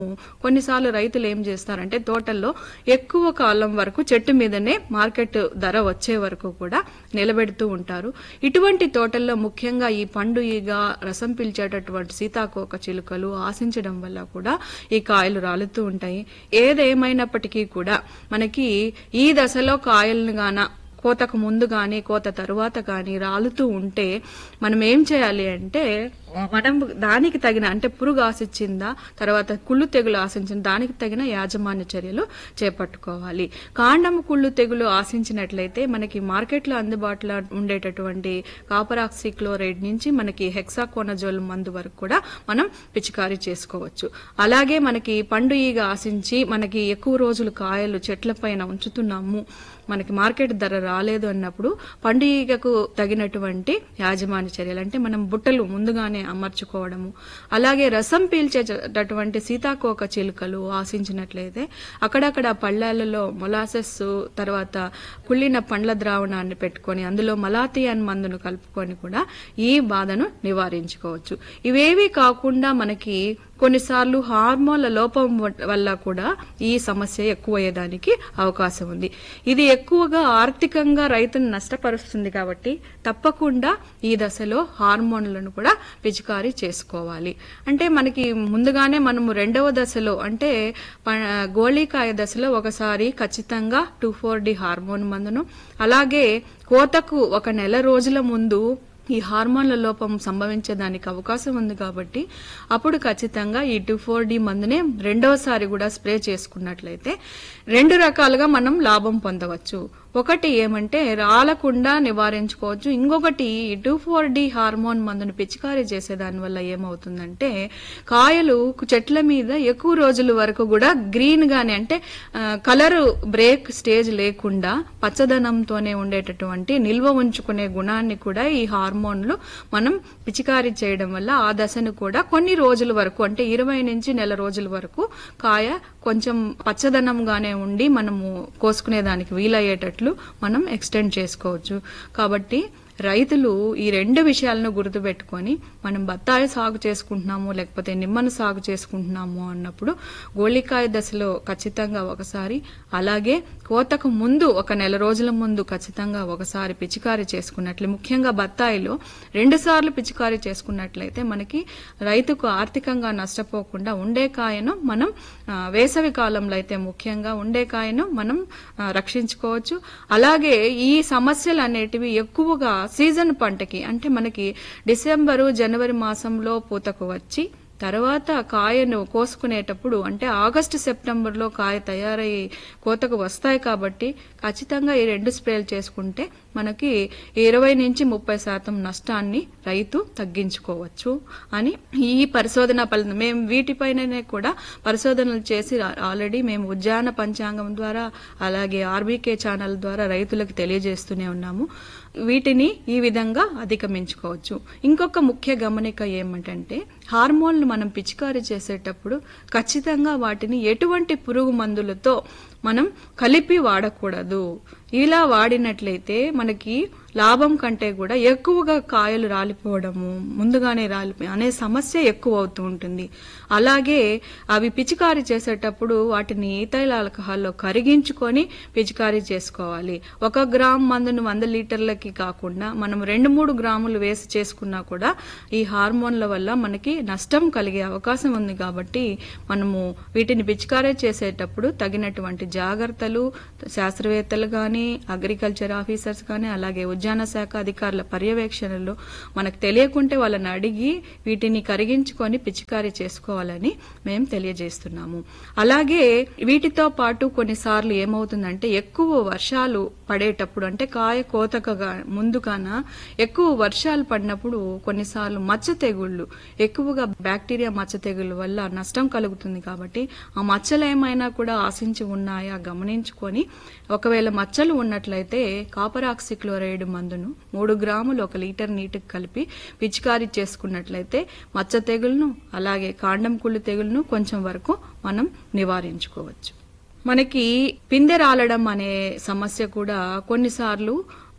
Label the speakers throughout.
Speaker 1: కొన్నిసార్లు రైతులు ఏం చేస్తారంటే తోటల్లో ఎక్కువ కాలం వరకు చెట్టు మీదనే మార్కెట్ ధర వచ్చే వరకు కూడా నిలబెడుతూ ఉంటారు ఇటువంటి తోటల్లో ముఖ్యంగా ఈ పండు ఈగ రసం పీల్చేటటువంటి సీతాకోక చిలుకలు ఆశించడం వల్ల కూడా ఈ కాయలు రాలుతూ ఉంటాయి ఏదేమైనప్పటికీ కూడా మనకి ఈ దశలో కాయలను గాన కోతకు ముందు గాని కోత తరువాత గాని రాలుతూ ఉంటే మనం ఏం చేయాలి అంటే మనం దానికి తగిన అంటే పురుగు ఆశించిందా తర్వాత కుళ్ళు తెగులు ఆశించింది దానికి తగిన యాజమాన్య చర్యలు చేపట్టుకోవాలి కాండము కుళ్ళు తెగులు ఆశించినట్లయితే మనకి మార్కెట్లో అందుబాటులో ఉండేటటువంటి కాపరాక్సిక్లోరైడ్ నుంచి మనకి హెక్సాకోనజోల్ మందు వరకు కూడా మనం పిచికారీ చేసుకోవచ్చు అలాగే మనకి పండు ఈగ ఆశించి మనకి ఎక్కువ రోజులు కాయలు చెట్ల పైన ఉంచుతున్నాము మనకి మార్కెట్ ధర రాలేదు అన్నప్పుడు పండుగకు తగినటువంటి యాజమాన్య చర్యలు అంటే మనం బుట్టలు ముందుగానే అమర్చుకోవడము అలాగే రసం పీల్చేటటువంటి సీతాకోక చిలుకలు ఆశించినట్లయితే అక్కడక్కడ పళ్ళాలలో మొలాసెస్ తర్వాత కుళ్ళిన పండ్ల ద్రావణాన్ని పెట్టుకొని అందులో మలాథియాన్ మందును కలుపుకొని కూడా ఈ బాధను నివారించుకోవచ్చు ఇవేవి కాకుండా మనకి కొన్నిసార్లు హార్మోన్ల లోపం వల్ల కూడా ఈ సమస్య ఎక్కువయ్యేదానికి అవకాశం ఉంది ఇది ఎక్కువగా ఆర్థికంగా రైతును నష్టపరుస్తుంది కాబట్టి తప్పకుండా ఈ దశలో హార్మోన్లను కూడా పిచికారీ చేసుకోవాలి అంటే మనకి ముందుగానే మనము రెండవ దశలో అంటే ప- గోళీకాయ దశలో ఒకసారి ఖచ్చితంగా టూ ఫోర్ డి హార్మోన్ మందును అలాగే కోతకు ఒక నెల రోజుల ముందు ఈ హార్మోన్ల లోపం సంభవించేదానికి అవకాశం ఉంది కాబట్టి అప్పుడు ఖచ్చితంగా ఈ టూ ఫోర్ డి మందునే రెండవసారి కూడా స్ప్రే చేసుకున్నట్లయితే రెండు రకాలుగా మనం లాభం పొందవచ్చు ఒకటి ఏమంటే రాలకుండా నివారించుకోవచ్చు ఇంకొకటి టూ ఫోర్ డి హార్మోన్ మందును పిచికారీ చేసేదాని వల్ల ఏమవుతుందంటే కాయలు చెట్ల మీద ఎక్కువ రోజుల వరకు కూడా గ్రీన్ గానే అంటే కలర్ బ్రేక్ స్టేజ్ లేకుండా పచ్చదనంతోనే ఉండేటటువంటి నిల్వ ఉంచుకునే గుణాన్ని కూడా ఈ హార్మోన్లు మనం పిచికారీ చేయడం వల్ల ఆ దశను కూడా కొన్ని రోజుల వరకు అంటే ఇరవై నుంచి నెల రోజుల వరకు కాయ కొంచెం పచ్చదనంగానే ఉండి మనము కోసుకునేదానికి వీలయ్యేటట్లు మనం ఎక్స్టెండ్ చేసుకోవచ్చు కాబట్టి రైతులు ఈ రెండు విషయాలను గుర్తుపెట్టుకొని మనం బత్తాయి సాగు చేసుకుంటున్నాము లేకపోతే నిమ్మను సాగు చేసుకుంటున్నాము అన్నప్పుడు గోళికాయ దశలో ఖచ్చితంగా ఒకసారి అలాగే కోతకు ముందు ఒక నెల రోజుల ముందు ఖచ్చితంగా ఒకసారి పిచికారీ చేసుకున్నట్లు ముఖ్యంగా బత్తాయిలో రెండు సార్లు పిచికారీ చేసుకున్నట్లయితే మనకి రైతుకు ఆర్థికంగా నష్టపోకుండా ఉండే కాయను మనం ఆ, వేసవి కాలంలో అయితే ముఖ్యంగా ఉండే కాయను మనం ఆ, రక్షించుకోవచ్చు అలాగే ఈ సమస్యలు అనేటివి ఎక్కువగా సీజన్ పంటకి అంటే మనకి డిసెంబరు జనవరి మాసంలో పూతకు వచ్చి తర్వాత కాయను కోసుకునేటప్పుడు అంటే ఆగస్టు సెప్టెంబర్లో కాయ తయారయ్యి కోతకు వస్తాయి కాబట్టి ఖచ్చితంగా ఈ రెండు స్ప్రేలు చేసుకుంటే మనకి ఇరవై నుంచి ముప్పై శాతం నష్టాన్ని రైతు తగ్గించుకోవచ్చు అని ఈ పరిశోధన ఫలితం మేము వీటిపైననే కూడా పరిశోధనలు చేసి ఆల్రెడీ మేము ఉద్యాన పంచాంగం ద్వారా అలాగే ఆర్బీకే ఛానల్ ద్వారా రైతులకు తెలియజేస్తూనే ఉన్నాము వీటిని ఈ విధంగా అధిగమించుకోవచ్చు ఇంకొక ముఖ్య గమనిక ఏమిటంటే హార్మోన్లు మనం పిచికారీ చేసేటప్పుడు ఖచ్చితంగా వాటిని ఎటువంటి పురుగు మందులతో మనం కలిపి వాడకూడదు ఇలా వాడినట్లయితే మనకి లాభం కంటే కూడా ఎక్కువగా కాయలు రాలిపోవడము ముందుగానే రాలిపోయి అనే సమస్య ఎక్కువ అవుతూ ఉంటుంది అలాగే అవి పిచికారీ చేసేటప్పుడు వాటిని ఈథైల్ ఆల్కహాల్లో కరిగించుకొని పిచికారీ చేసుకోవాలి ఒక గ్రామ్ మందును వంద లీటర్లకి కాకుండా మనం రెండు మూడు గ్రాములు వేసి చేసుకున్నా కూడా ఈ హార్మోన్ల వల్ల మనకి నష్టం కలిగే అవకాశం ఉంది కాబట్టి మనము వీటిని పిచికారీ చేసేటప్పుడు తగినటువంటి జాగ్రత్తలు శాస్త్రవేత్తలు కానీ అగ్రికల్చర్ ఆఫీసర్స్ కానీ అలాగే ఉద్యాన శాఖ అధికారుల పర్యవేక్షణలో మనకు తెలియకుంటే వాళ్ళని అడిగి వీటిని కరిగించుకొని పిచికారీ చేసుకోవాలని మేము తెలియజేస్తున్నాము అలాగే వీటితో పాటు కొన్నిసార్లు ఏమవుతుందంటే ఎక్కువ వర్షాలు పడేటప్పుడు అంటే కాయ కోతకగా ముందుగాన ఎక్కువ వర్షాలు పడినప్పుడు కొన్నిసార్లు మచ్చ తెగుళ్ళు ఎక్కువగా బ్యాక్టీరియా మచ్చ తెగుళ్ళ వల్ల నష్టం కలుగుతుంది కాబట్టి ఆ మచ్చలు ఏమైనా కూడా ఆశించి ఉన్నాయా గమనించుకొని ఒకవేళ మచ్చలు ఉన్నట్లయితే కాపర్ ఆక్సిక్లోరైడ్ మందును మూడు గ్రాములు ఒక లీటర్ నీటికి కలిపి పిచికారీ చేసుకున్నట్లయితే మచ్చ తెగులను అలాగే కాండం కుళ్ళు తెగులను కొంచెం వరకు మనం నివారించుకోవచ్చు మనకి పిందె రాలడం అనే సమస్య కూడా కొన్నిసార్లు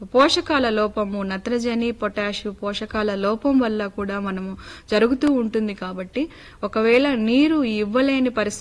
Speaker 1: పోషకాల లోపము నత్రజని పొటాషు పోషకాల లోపం వల్ల కూడా మనము జరుగుతూ ఉంటుంది కాబట్టి ఒకవేళ నీరు ఇవ్వలేని పరిస్థితి